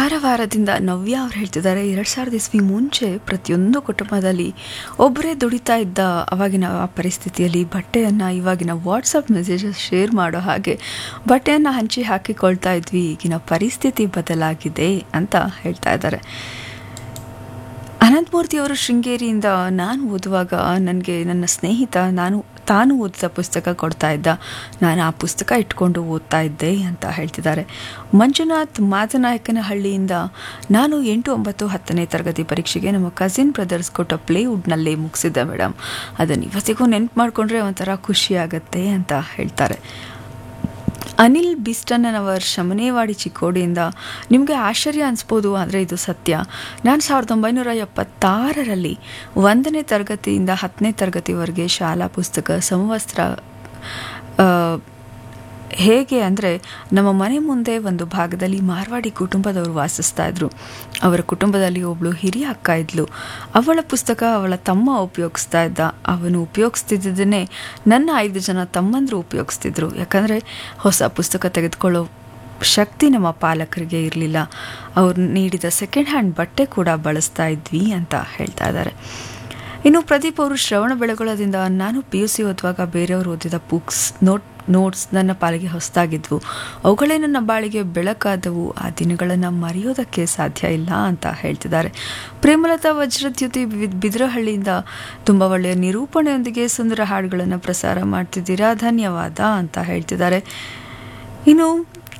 ಕಾರವಾರದಿಂದ ನವ್ಯ ಅವ್ರು ಹೇಳ್ತಿದ್ದಾರೆ ಎರಡು ಸಾವಿರದ ಇಸ್ವಿ ಮುಂಚೆ ಪ್ರತಿಯೊಂದು ಕುಟುಂಬದಲ್ಲಿ ಒಬ್ಬರೇ ದುಡಿತಾ ಇದ್ದ ಅವಾಗಿನ ಆ ಪರಿಸ್ಥಿತಿಯಲ್ಲಿ ಬಟ್ಟೆಯನ್ನು ಇವಾಗಿನ ವಾಟ್ಸಪ್ ಮೆಸೇಜಸ್ ಶೇರ್ ಮಾಡೋ ಹಾಗೆ ಬಟ್ಟೆಯನ್ನು ಹಂಚಿ ಹಾಕಿಕೊಳ್ತಾ ಇದ್ವಿ ಈಗಿನ ಪರಿಸ್ಥಿತಿ ಬದಲಾಗಿದೆ ಅಂತ ಹೇಳ್ತಾ ಇದ್ದಾರೆ ಅನಂತಮೂರ್ತಿ ಅವರು ಶೃಂಗೇರಿಯಿಂದ ನಾನು ಓದುವಾಗ ನನಗೆ ನನ್ನ ಸ್ನೇಹಿತ ನಾನು ತಾನು ಓದಿದ ಪುಸ್ತಕ ಕೊಡ್ತಾ ಇದ್ದ ನಾನು ಆ ಪುಸ್ತಕ ಇಟ್ಕೊಂಡು ಓದ್ತಾ ಇದ್ದೆ ಅಂತ ಹೇಳ್ತಿದ್ದಾರೆ ಮಂಜುನಾಥ್ ಮಾದನಾಯಕನಹಳ್ಳಿಯಿಂದ ನಾನು ಎಂಟು ಒಂಬತ್ತು ಹತ್ತನೇ ತರಗತಿ ಪರೀಕ್ಷೆಗೆ ನಮ್ಮ ಕಸಿನ್ ಬ್ರದರ್ಸ್ ಕೊಟ್ಟ ಪ್ಲೇವುಡ್ನಲ್ಲೇ ಮುಗಿಸಿದ್ದೆ ಮೇಡಮ್ ಅದನ್ನು ಇವತ್ತಿಗೂ ನೆನ್ಪು ಮಾಡಿಕೊಂಡ್ರೆ ಒಂಥರ ಖುಷಿ ಆಗುತ್ತೆ ಅಂತ ಹೇಳ್ತಾರೆ ಅನಿಲ್ ಬಿಸ್ಟನ್ನವರ್ ಶಮನೇವಾಡಿ ಚಿಕ್ಕೋಡಿಯಿಂದ ನಿಮಗೆ ಆಶ್ಚರ್ಯ ಅನಿಸ್ಬೋದು ಆದರೆ ಇದು ಸತ್ಯ ನಾನು ಸಾವಿರದ ಒಂಬೈನೂರ ಎಪ್ಪತ್ತಾರರಲ್ಲಿ ಒಂದನೇ ತರಗತಿಯಿಂದ ಹತ್ತನೇ ತರಗತಿವರೆಗೆ ಶಾಲಾ ಪುಸ್ತಕ ಸಮವಸ್ತ್ರ ಆ, ಹೇಗೆ ಅಂದರೆ ನಮ್ಮ ಮನೆ ಮುಂದೆ ಒಂದು ಭಾಗದಲ್ಲಿ ಮಾರ್ವಾಡಿ ಕುಟುಂಬದವರು ವಾಸಿಸ್ತಾ ಇದ್ರು ಅವರ ಕುಟುಂಬದಲ್ಲಿ ಒಬ್ಳು ಹಿರಿಯ ಅಕ್ಕ ಇದ್ಲು ಅವಳ ಪುಸ್ತಕ ಅವಳ ತಮ್ಮ ಉಪಯೋಗಿಸ್ತಾ ಇದ್ದ ಅವನು ಉಪಯೋಗಿಸ್ತಿದ್ದನ್ನೇ ನನ್ನ ಐದು ಜನ ತಮ್ಮಂದರು ಉಪಯೋಗಿಸ್ತಿದ್ರು ಯಾಕಂದರೆ ಹೊಸ ಪುಸ್ತಕ ತೆಗೆದುಕೊಳ್ಳೋ ಶಕ್ತಿ ನಮ್ಮ ಪಾಲಕರಿಗೆ ಇರಲಿಲ್ಲ ಅವ್ರು ನೀಡಿದ ಸೆಕೆಂಡ್ ಹ್ಯಾಂಡ್ ಬಟ್ಟೆ ಕೂಡ ಬಳಸ್ತಾ ಇದ್ವಿ ಅಂತ ಹೇಳ್ತಾ ಇದ್ದಾರೆ ಇನ್ನು ಪ್ರದೀಪ್ ಅವರು ಶ್ರವಣ ಬೆಳಗೊಳದಿಂದ ನಾನು ಪಿ ಯು ಸಿ ಓದುವಾಗ ಬೇರೆಯವರು ಓದಿದ ಬುಕ್ಸ್ ನೋಟ್ ನೋಟ್ಸ್ ನನ್ನ ಪಾಲಿಗೆ ಹೊಸದಾಗಿದ್ವು ಅವುಗಳೇ ನನ್ನ ಬಾಳಿಗೆ ಬೆಳಕಾದವು ಆ ದಿನಗಳನ್ನು ಮರೆಯೋದಕ್ಕೆ ಸಾಧ್ಯ ಇಲ್ಲ ಅಂತ ಹೇಳ್ತಿದ್ದಾರೆ ಪ್ರೇಮಲತಾ ವಜ್ರದ್ಯುತಿ ಬಿ- ಬಿದ್ರಹಳ್ಳಿಯಿಂದ ತುಂಬ ಒಳ್ಳೆಯ ನಿರೂಪಣೆಯೊಂದಿಗೆ ಸುಂದರ ಹಾಡುಗಳನ್ನು ಪ್ರಸಾರ ಮಾಡ್ತಿದ್ದೀರಾ ಧನ್ಯವಾದ ಅಂತ ಹೇಳ್ತಿದ್ದಾರೆ ಇನ್ನು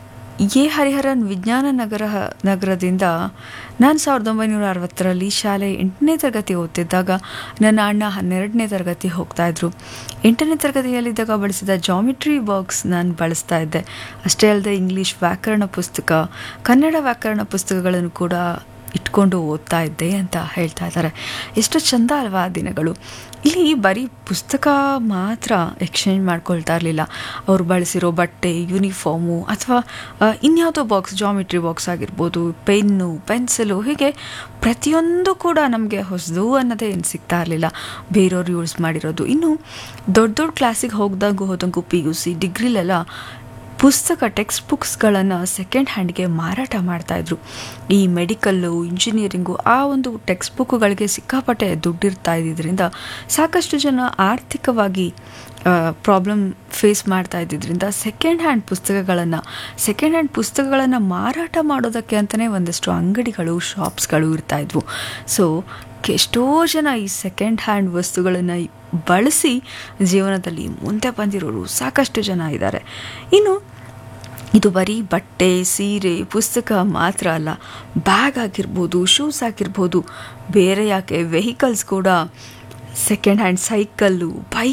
ಎ ಹರಿಹರನ್ ವಿಜ್ಞಾನ ನಗರ ನಗರದಿಂದ ನಾನು ಸಾವಿರದ ಒಂಬೈನೂರ ಅರವತ್ತರಲ್ಲಿ ಶಾಲೆ ಎಂಟನೇ ತರಗತಿ ಓದ್ತಿದ್ದಾಗ ನನ್ನ ಅಣ್ಣ ಹನ್ನೆರಡನೇ ತರಗತಿ ಹೋಗ್ತಾ ಇದ್ರು ಎಂಟನೇ ತರಗತಿಯಲ್ಲಿದ್ದಾಗ ಬಳಸಿದ ಜಾಮಿಟ್ರಿ ಬಾಕ್ಸ್ ನಾನು ಬಳಸ್ತಾ ಇದ್ದೆ ಅಷ್ಟೇ ಅಲ್ಲದೆ ಇಂಗ್ಲೀಷ್ ವ್ಯಾಕರಣ ಪುಸ್ತಕ ಕನ್ನಡ ವ್ಯಾಕರಣ ಪುಸ್ತಕಗಳನ್ನು ಕೂಡ ಇಟ್ಕೊಂಡು ಓದ್ತಾ ಇದ್ದೆ ಅಂತ ಹೇಳ್ತಾ ಇದ್ದಾರೆ ಎಷ್ಟು ಚಂದ ಅಲ್ವಾ ಆ ದಿನಗಳು ಇಲ್ಲಿ ಬರೀ ಪುಸ್ತಕ ಮಾತ್ರ ಎಕ್ಸ್ಚೇಂಜ್ ಮಾಡ್ಕೊಳ್ತಾ ಇರಲಿಲ್ಲ ಅವ್ರು ಬಳಸಿರೋ ಬಟ್ಟೆ ಯೂನಿಫಾರ್ಮು ಅಥವಾ ಇನ್ಯಾವುದೋ ಬಾಕ್ಸ್ ಜಾಮಿಟ್ರಿ ಬಾಕ್ಸ್ ಆಗಿರ್ಬೋದು ಪೆನ್ನು ಪೆನ್ಸಿಲು ಹೀಗೆ ಪ್ರತಿಯೊಂದು ಕೂಡ ನಮಗೆ ಹೊಸದು ಅನ್ನೋದೇ ಏನು ಸಿಗ್ತಾ ಇರಲಿಲ್ಲ ಬೇರೆಯವ್ರು ಯೂಸ್ ಮಾಡಿರೋದು ಇನ್ನು ದೊಡ್ಡ ದೊಡ್ಡ ಕ್ಲಾಸಿಗೆ ಹೋಗ್ದಂಗೂ ಹೋದಂಗೂ ಪಿ ಯು ಸಿ ಡಿಗ್ರಿಲೆಲ್ಲ ಪುಸ್ತಕ ಟೆಕ್ಸ್ಟ್ ಬುಕ್ಸ್ಗಳನ್ನು ಸೆಕೆಂಡ್ ಹ್ಯಾಂಡ್ಗೆ ಮಾರಾಟ ಮಾಡ್ತಾಯಿದ್ರು ಈ ಮೆಡಿಕಲ್ಲು ಇಂಜಿನಿಯರಿಂಗು ಆ ಒಂದು ಟೆಕ್ಸ್ಟ್ ಬುಕ್ಗಳಿಗೆ ಸಿಕ್ಕಾಪಟ್ಟೆ ದುಡ್ಡಿರ್ತಾ ಇದ್ದಿದ್ದರಿಂದ ಸಾಕಷ್ಟು ಜನ ಆರ್ಥಿಕವಾಗಿ ಪ್ರಾಬ್ಲಮ್ ಫೇಸ್ ಮಾಡ್ತಾ ಇದ್ದಿದ್ದರಿಂದ ಸೆಕೆಂಡ್ ಹ್ಯಾಂಡ್ ಪುಸ್ತಕಗಳನ್ನು ಸೆಕೆಂಡ್ ಹ್ಯಾಂಡ್ ಪುಸ್ತಕಗಳನ್ನು ಮಾರಾಟ ಮಾಡೋದಕ್ಕೆ ಅಂತಲೇ ಒಂದಷ್ಟು ಅಂಗಡಿಗಳು ಶಾಪ್ಸ್ಗಳು ಇರ್ತಾ ಇದ್ವು ಸೊ ಎಷ್ಟೋ ಜನ ಈ ಸೆಕೆಂಡ್ ಹ್ಯಾಂಡ್ ವಸ್ತುಗಳನ್ನು ಬಳಸಿ ಜೀವನದಲ್ಲಿ ಮುಂದೆ ಬಂದಿರೋರು ಸಾಕಷ್ಟು ಜನ ಇದ್ದಾರೆ ಇನ್ನು ಇದು ಬರೀ ಬಟ್ಟೆ ಸೀರೆ ಪುಸ್ತಕ ಮಾತ್ರ ಅಲ್ಲ ಬ್ಯಾಗ್ ಆಗಿರ್ಬೋದು ಶೂಸ್ ಆಗಿರ್ಬೋದು ಬೇರೆ ಯಾಕೆ ವೆಹಿಕಲ್ಸ್ ಕೂಡ ಸೆಕೆಂಡ್ ಹ್ಯಾಂಡ್ ಸೈಕಲ್ಲು ಬೈಕ್